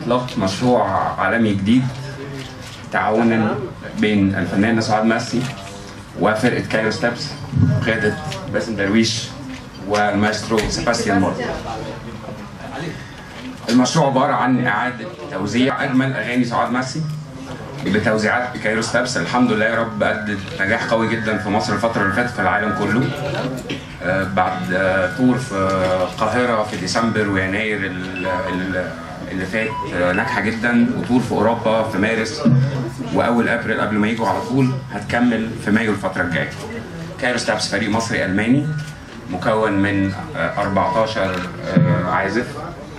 اطلاق مشروع عالمي جديد تعاونا بين الفنان سعاد مسي وفرقه كايرو ستابس بقياده باسم درويش والمايسترو سيباستيان مورت المشروع عباره عن اعاده توزيع اجمل اغاني سعاد مسي بتوزيعات كايرو ستابس الحمد لله يا رب ادت نجاح قوي جدا في مصر الفتره اللي فاتت في العالم كله آه، بعد آه، تور في القاهره في ديسمبر ويناير ال- ال- اللي فات آه، ناجحه جدا وتور في اوروبا في مارس واول ابريل قبل ما يجوا على طول هتكمل في مايو الفتره الجايه كايرو ستابس فريق مصري الماني مكون من آه، 14 آه، عازف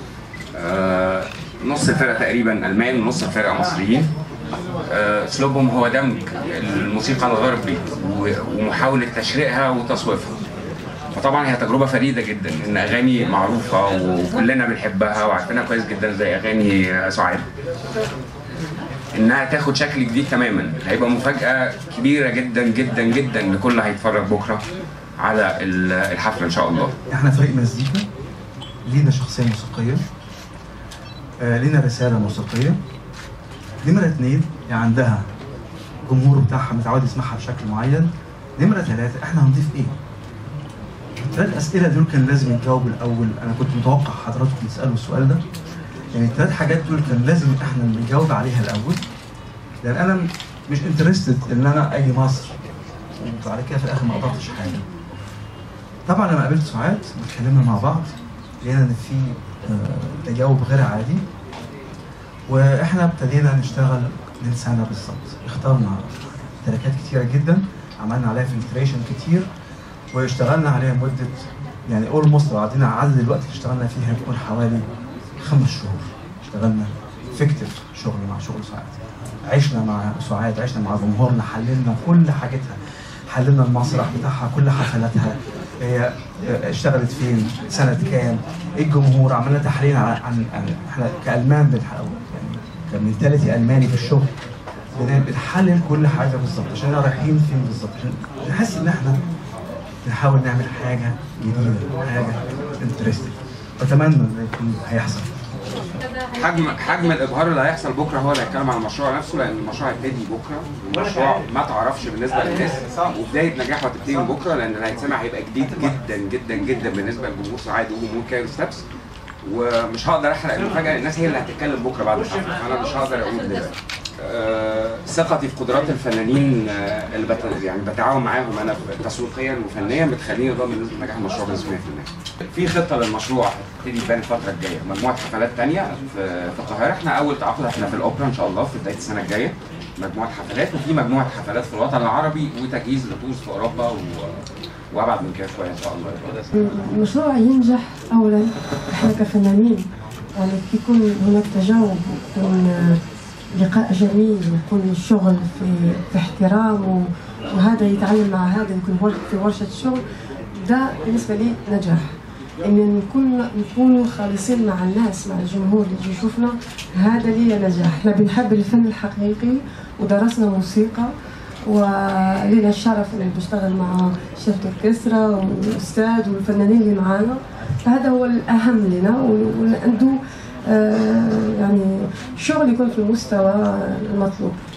آه، نص الفرقه تقريبا المان ونص الفرقه مصريين آه، اسلوبهم هو دمج الموسيقى الغربي و- ومحاوله تشريحها وتصويفها فطبعا هي تجربه فريده جدا ان اغاني معروفه وكلنا بنحبها وعارفينها كويس جدا زي اغاني آه، سعاد انها تاخد شكل جديد تماما هيبقى مفاجاه كبيره جدا جدا جدا لكل اللي هيتفرج بكره على ال- الحفله ان شاء الله احنا فريق مزيكا لينا شخصيه موسيقيه آه لينا رساله موسيقيه نمره اتنين يعني عندها جمهور بتاعها متعود يسمعها بشكل معين نمره ثلاثه احنا هنضيف ايه؟ الثلاث اسئله دول كان لازم يتجاوبوا الاول انا كنت متوقع حضراتكم تسالوا السؤال ده يعني الثلاث حاجات دول كان لازم احنا نجاوب عليها الاول لان انا مش انترستد ان انا اجي مصر وبعد كده في الاخر ما قدرتش حاجه طبعا لما قابلت سعاد واتكلمنا مع بعض لقينا ان في آه، تجاوب غير عادي واحنا ابتدينا نشتغل من سنه بالظبط اخترنا تراكات كتيره جدا عملنا عليها فلتريشن كتير واشتغلنا عليها مده يعني اولموست لو عدينا عدد الوقت اللي اشتغلنا فيها يكون حوالي خمس شهور اشتغلنا فيكتيف شغل مع شغل سعاد عشنا مع سعاد عشنا مع جمهورنا حللنا كل حاجتها حللنا المسرح بتاعها كل حفلاتها هي اشتغلت فين سنة كام ايه الجمهور عملنا تحليل عن, عن, عن احنا كألمان بنحاول يعني كمنتاليتي ألماني في الشغل بن- بنحلل كل حاجة بالظبط عشان نعرف رايحين فين بالظبط عشان نحس ان احنا بنحاول نعمل حاجة جديدة حاجة انترستنج بتمنى ان يكون هيحصل حجم حجم الابهار اللي هيحصل بكره هو اللي هيتكلم عن المشروع نفسه لان المشروع هيبتدي بكره المشروع ما تعرفش بالنسبه للناس وبدايه نجاحه هتبتدي من بكره لان اللي هيتسمع هيبقى جديد جدا جدا جدا بالنسبه لجمهور سعاد وجمهور كايرو ستابس ومش هقدر احرق المفاجاه الناس هي اللي هتتكلم بكره بعد الحفله فانا مش هقدر اقول دلوقتي آه، ثقتي في قدرات الفنانين آه، اللي بت... يعني بتعاون معاهم انا تسويقيا وفنيا بتخليني ضامن نجاح المشروع بنسبه 100% في خطه للمشروع هتبتدي تبان الفتره الجايه مجموعه حفلات تانية في في القاهره احنا اول تعاقد احنا في الاوبرا ان شاء الله في بدايه السنه الجايه مجموعه حفلات وفي مجموعه حفلات في الوطن العربي وتجهيز لطوز في اوروبا و... وابعد من كده شويه ان شاء الله المشروع ينجح اولا احنا كفنانين يعني يكون هناك تجاوب يكون لقاء جميل ويكون الشغل في, في احترام و- وهذا يتعلم مع هذا يكون ور- في ورشة شغل ده بالنسبة لي نجاح ان نكون نكونوا خالصين مع الناس مع الجمهور اللي يجي يشوفنا هذا لي نجاح احنا بنحب الفن الحقيقي ودرسنا موسيقى ولنا الشرف اني بشتغل مع شركة كسرى والاستاذ والفنانين اللي معانا فهذا هو الاهم لنا وعنده يعني شغل يكون في المستوى المطلوب